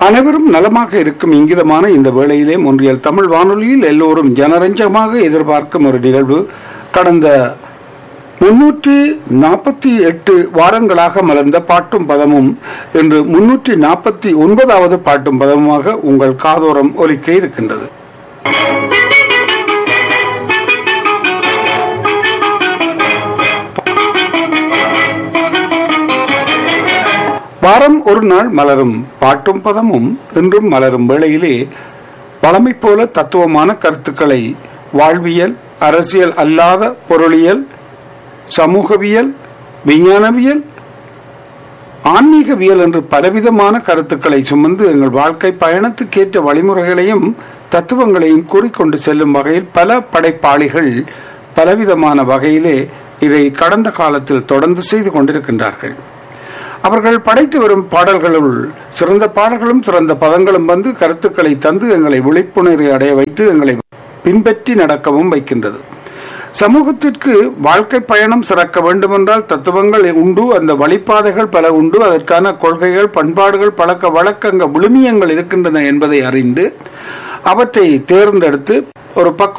அனைவரும் நலமாக இருக்கும் இங்கிதமான இந்த வேளையிலே ஒன்றியல் தமிழ் வானொலியில் எல்லோரும் ஜனரஞ்சகமாக எதிர்பார்க்கும் ஒரு நிகழ்வு கடந்த முன்னூற்றி நாற்பத்தி எட்டு வாரங்களாக மலர்ந்த பாட்டும் பதமும் இன்று முன்னூற்றி நாற்பத்தி ஒன்பதாவது பாட்டும் பதமுமாக உங்கள் காதோரம் ஒலிக்க இருக்கின்றது வாரம் ஒரு நாள் மலரும் பாட்டும் பதமும் இன்றும் மலரும் வேளையிலே பழமை போல தத்துவமான கருத்துக்களை வாழ்வியல் அரசியல் அல்லாத பொருளியல் சமூகவியல் விஞ்ஞானவியல் ஆன்மீகவியல் என்று பலவிதமான கருத்துக்களை சுமந்து எங்கள் வாழ்க்கை பயணத்துக்கேற்ற வழிமுறைகளையும் தத்துவங்களையும் கூறிக்கொண்டு செல்லும் வகையில் பல படைப்பாளிகள் பலவிதமான வகையிலே இதை கடந்த காலத்தில் தொடர்ந்து செய்து கொண்டிருக்கின்றார்கள் அவர்கள் படைத்து வரும் பாடல்களுள் சிறந்த பாடல்களும் சிறந்த பதங்களும் வந்து கருத்துக்களை தந்து எங்களை விழிப்புணர்வை அடைய வைத்து எங்களை பின்பற்றி நடக்கவும் வைக்கின்றது சமூகத்திற்கு வாழ்க்கை பயணம் சிறக்க வேண்டுமென்றால் தத்துவங்கள் உண்டு அந்த வழிபாதைகள் பல உண்டு அதற்கான கொள்கைகள் பண்பாடுகள் பழக்க வழக்கங்கள் விழுமியங்கள் இருக்கின்றன என்பதை அறிந்து அவற்றை தேர்ந்தெடுத்து ஒரு பக்க